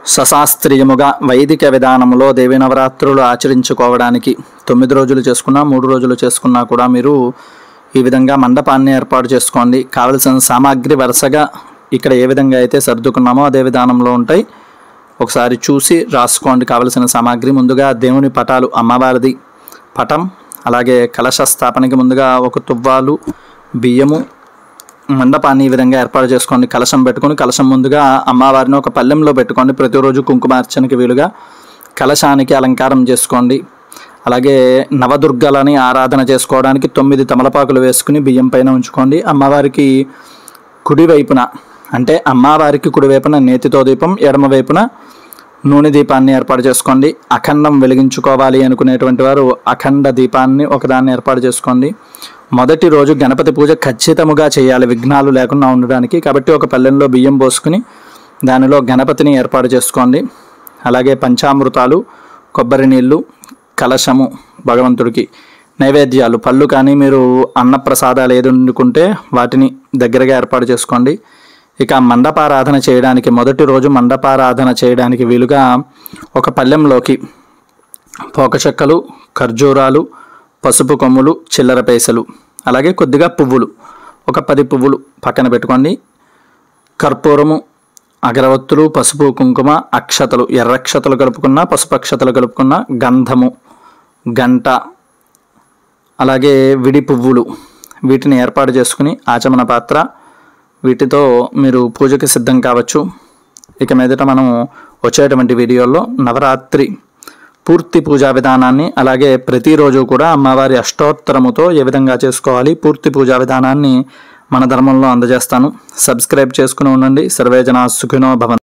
సశాస్త్రీయముగా వైదిక విధానంలో దేవి నవరాత్రులు ఆచరించుకోవడానికి తొమ్మిది రోజులు చేసుకున్నా మూడు రోజులు చేసుకున్నా కూడా మీరు ఈ విధంగా మండపాన్ని ఏర్పాటు చేసుకోండి కావలసిన సామాగ్రి వరుసగా ఇక్కడ ఏ విధంగా అయితే సర్దుకున్నామో అదే విధానంలో ఉంటాయి ఒకసారి చూసి రాసుకోండి కావలసిన సామాగ్రి ముందుగా దేవుని పటాలు అమ్మవారిది పటం అలాగే కలశ స్థాపనకి ముందుగా ఒక తువ్వాలు బియ్యము మండపాన్ని ఈ విధంగా ఏర్పాటు చేసుకోండి కలశం పెట్టుకొని కలశం ముందుగా అమ్మవారిని ఒక పల్లెంలో పెట్టుకోండి ప్రతిరోజు కుంకుమార్చనకి వీలుగా కలశానికి అలంకారం చేసుకోండి అలాగే నవదుర్గలని ఆరాధన చేసుకోవడానికి తొమ్మిది తమలపాకులు వేసుకుని బియ్యం పైన ఉంచుకోండి అమ్మవారికి కుడివైపున అంటే అమ్మవారికి కుడివైపున నేతితో దీపం ఎడమ వైపున నూనె దీపాన్ని ఏర్పాటు చేసుకోండి అఖండం వెలిగించుకోవాలి అనుకునేటువంటి వారు అఖండ దీపాన్ని ఒకదాన్ని ఏర్పాటు చేసుకోండి మొదటి రోజు గణపతి పూజ ఖచ్చితముగా చేయాలి విఘ్నాలు లేకుండా ఉండడానికి కాబట్టి ఒక పల్లెంలో బియ్యం పోసుకుని దానిలో గణపతిని ఏర్పాటు చేసుకోండి అలాగే పంచామృతాలు కొబ్బరి నీళ్ళు కలశము భగవంతుడికి నైవేద్యాలు పళ్ళు కానీ మీరు అన్నప్రసాదాలు ఏది వండుకుంటే వాటిని దగ్గరగా ఏర్పాటు చేసుకోండి ఇక మండపారాధన చేయడానికి మొదటి రోజు మండపారాధన చేయడానికి వీలుగా ఒక పళ్ళెంలోకి పోక చెక్కలు ఖర్జూరాలు పసుపు కొమ్ములు చిల్లర పైసలు అలాగే కొద్దిగా పువ్వులు ఒక పది పువ్వులు పక్కన పెట్టుకోండి కర్పూరము అగరవత్తులు పసుపు కుంకుమ అక్షతలు ఎర్రక్షతలు కలుపుకున్న పసుపు అక్షతలు కలుపుకున్న గంధము గంట అలాగే విడి పువ్వులు వీటిని ఏర్పాటు చేసుకుని ఆచమన పాత్ర వీటితో మీరు పూజకి సిద్ధం కావచ్చు ఇక మీదట మనం వచ్చేటువంటి వీడియోలో నవరాత్రి పూర్తి పూజా విధానాన్ని అలాగే ప్రతిరోజు కూడా అమ్మవారి అష్టోత్తరముతో ఏ విధంగా చేసుకోవాలి పూర్తి పూజా విధానాన్ని మన ధర్మంలో అందజేస్తాను సబ్స్క్రైబ్ చేసుకుని ఉండండి సర్వేజన సుఖినో భవన్